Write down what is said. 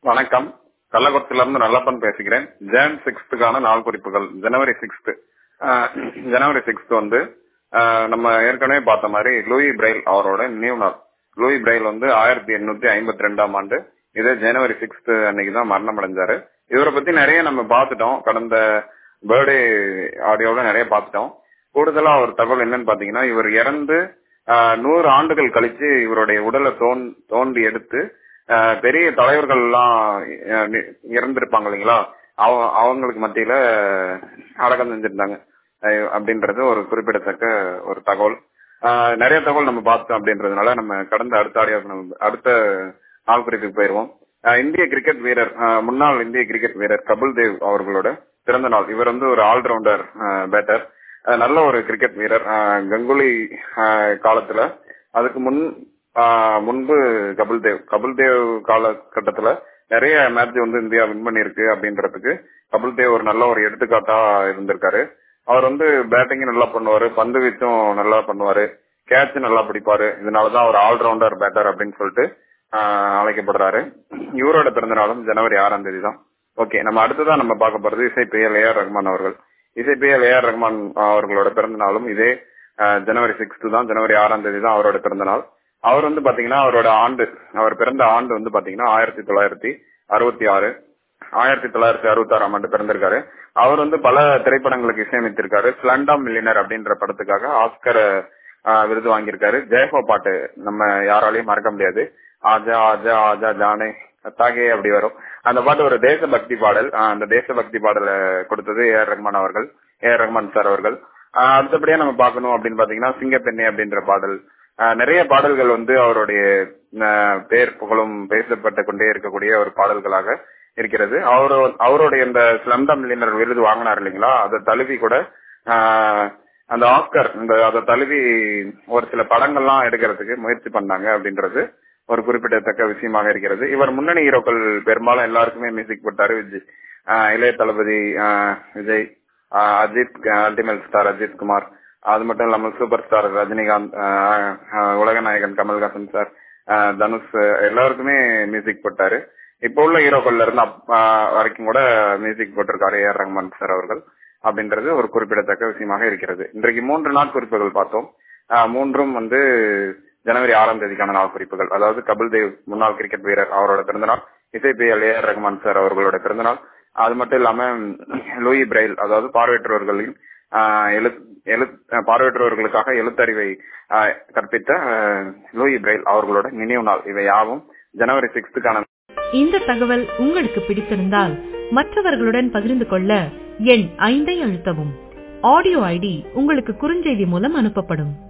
வணக்கம் கள்ளக்குறிச்சியில இருந்து நல்லப்பன் பேசுகிறேன் ஜேன் சிக்ஸ்த்துக்கான நாள் குறிப்புகள் ஜனவரி சிக்ஸ்த் ஜனவரி சிக்ஸ்த் வந்து ஆஹ், நம்ம ஏற்கனவே பார்த்த மாதிரி லூயி பிரைல் அவரோட நினைவு நாள் லூயி பிரைல் வந்து ஆயிரத்தி எண்ணூத்தி ஐம்பத்தி ரெண்டாம் ஆண்டு இதே ஜனவரி சிக்ஸ்த் அன்னைக்கு தான் மரணம் அடைஞ்சாரு இவரை பத்தி நிறைய நம்ம பார்த்துட்டோம் கடந்த பர்த்டே ஆடியோல நிறைய பார்த்துட்டோம் கூடுதலா ஒரு தகவல் என்னன்னு பாத்தீங்கன்னா இவர் இறந்து ஆஹ், நூறு ஆண்டுகள் கழிச்சு இவருடைய உடலை தோன் தோண்டி எடுத்து ஆஹ், பெரிய தலைவர்கள் எல்லாம் அஹ், நி- இறந்திருப்பாங்க இல்லைங்களா அவ- அவங்களுக்கு மத்தியில அடக்கம் செஞ்சிருந்தாங்க அஹ், அப்படின்றது ஒரு குறிப்பிடத்தக்க ஒரு தகவல் ஆஹ், நிறைய தகவல் நம்ம பார்த்தோம் அப்படின்றதுனால நம்ம கடந்த அடுத்த ஆடியோ அடுத்த நாள் குறிப்புக்கு போயிருவோம் ஆஹ், இந்திய கிரிக்கெட் வீரர் ஆஹ், முன்னாள் இந்திய கிரிக்கெட் வீரர் கபில் தேவ் அவர்களோட பிறந்த நாள் இவர் வந்து ஒரு ஆல்ரவுண்டர் பேட்டர் நல்ல ஒரு கிரிக்கெட் வீரர் ஆஹ், கங்குலி ஆஹ், காலத்துல அதுக்கு முன் ஆஹ், முன்பு கபில் தேவ் கபில் தேவ் காலகட்டத்துல நிறைய மேட்ச் வந்து இந்தியா வின் பண்ணிருக்கு அப்படின்றதுக்கு கபில் தேவ் ஒரு நல்ல ஒரு எடுத்துக்காட்டா இருந்திருக்காரு அவர் வந்து பேட்டிங் நல்லா பண்ணுவாரு பந்து வீச்சும் நல்லா பண்ணுவாரு கேட்ச் நல்லா பிடிப்பாரு இதனாலதான் அவர் ஆல்ரவுண்டர் பேட்டர் அப்படின்னு சொல்லிட்டு ஆஹ், அழைக்கப்படுறாரு இவரோட பிறந்த நாளும் ஜனவரி ஆறாம் தேதி தான் ஓகே நம்ம அடுத்ததான் நம்ம பார்க்க போறது இசை பெயர் ஏஆர் ரஹ்மான் அவர்கள் இசை பெயர் ஏஆர் ரஹ்மான் அவர்களோட பிறந்த நாளும் இதே ஆஹ், ஜனவரி சிக்ஸ்த் தான் ஜனவரி ஆறாம் தேதி தான் அவரோட பிறந்த நாள் அவர் வந்து பாத்தீங்கன்னா அவரோட ஆண்டு அவர் பிறந்த ஆண்டு வந்து பாத்தீங்கன்னா ஆயிரத்தி தொள்ளாயிரத்தி அறுபத்தி ஆறு ஆயிரத்தி தொள்ளாயிரத்தி அறுபத்தி ஆறாம் ஆண்டு பிறந்திருக்காரு அவர் வந்து பல திரைப்படங்களுக்கு இசையமைத்திருக்காரு ஸ்லண்டாம் மில்லினர் அப்படின்ற படத்துக்காக ஆஸ்கர் ஆஹ், விருது வாங்கியிருக்காரு ஜெயஹோ பாட்டு நம்ம யாராலையும் மறக்க முடியாது ஆஜா ஆஜா ஆஜா ஜானே தாகே அப்படி வரும் அந்த பாட்டு ஒரு தேசபக்தி பாடல் ஆஹ், அந்த தேசபக்தி பாடலை கொடுத்தது ஏ ஆர் ரஹ்மான் அவர்கள் ஏ ஆர் ரஹ்மான் சார் அவர்கள் ஆஹ், அடுத்தபடியா நம்ம பார்க்கணும் அப்படின்னு பாத்தீங்கன்னா சிங்கப்பெண்ணே அப்படின்ற பாடல் ஆஹ், நிறைய பாடல்கள் வந்து அவருடைய ஆஹ், பேர் புகழும் பேசப்பட்டு கொண்டே இருக்கக்கூடிய ஒரு பாடல்களாக இருக்கிறது அவரு அவருடைய இந்த ஸ்லம்டா மில்லியனர் விருது வாங்கினார் இல்லைங்களா அதை தழுவி கூட ஆஹ், அந்த ஆஸ்கர் இந்த அதை தழுவி ஒரு சில படங்கள்லாம் எடுக்கிறதுக்கு முயற்சி பண்ணாங்க அப்படின்றது ஒரு குறிப்பிடத்தக்க விஷயமாக இருக்கிறது இவர் முன்னணி ஹீரோக்கள் பெரும்பாலும் எல்லாருக்குமே மியூசிக் போட்டாரு விஜய் ஆஹ், இளைய தளபதி ஆஹ், விஜய் ஆஹ், அஜித் அல்டிமேட் ஸ்டார் அஜித் குமார் அது மட்டும் இல்லாமல் சூப்பர் ஸ்டார் ரஜினிகாந்த் ஆஹ், ஆஹ், உலக நாயகன் கமல்ஹாசன் சார் ஆஹ், தனுஷ் எல்லாருக்குமே மியூசிக் போட்டாரு இப்போ உள்ள ஹீரோக்கள்ல இருந்து அப்- ஆஹ், வரைக்கும் கூட மியூசிக் போட்டிருக்காரு ஏஆர் ரஹ்மான் சார் அவர்கள் அப்படின்றது ஒரு குறிப்பிடத்தக்க விஷயமாக இருக்கிறது இன்றைக்கு மூன்று நாள் குறிப்புகள் பார்த்தோம் ஆஹ், மூன்றும் வந்து ஜனவரி ஆறாம் தேதிக்கான நாள் குறிப்புகள் அதாவது கபில் தேவ் முன்னாள் கிரிக்கெட் வீரர் அவரோட பிறந்தநாள் இசைப்பியல் ஏஆர் ரஹ்மான் சார் அவர்களோட பிறந்தநாள் அது மட்டும் இல்லாம லூயி பிரைல் அதாவது பார்வையற்றவர்களின் ஆஹ், எழுத் எழுத் பார்வையற்றவர்களுக்காக எழுத்தறிவை ஆஹ், கற்பித்த ஆஹ், லூயி பிரைல் அவர்களோட நினைவு நாள் இவை யாவும் ஜனவரி சிக்ஸ்த்துக்கான இந்த தகவல் உங்களுக்கு பிடித்திருந்தால் மற்றவர்களுடன் பகிர்ந்து கொள்ள எண் ஐந்தை அழுத்தவும் ஆடியோ ஐடி உங்களுக்கு குறுஞ்செய்தி மூலம் அனுப்பப்படும்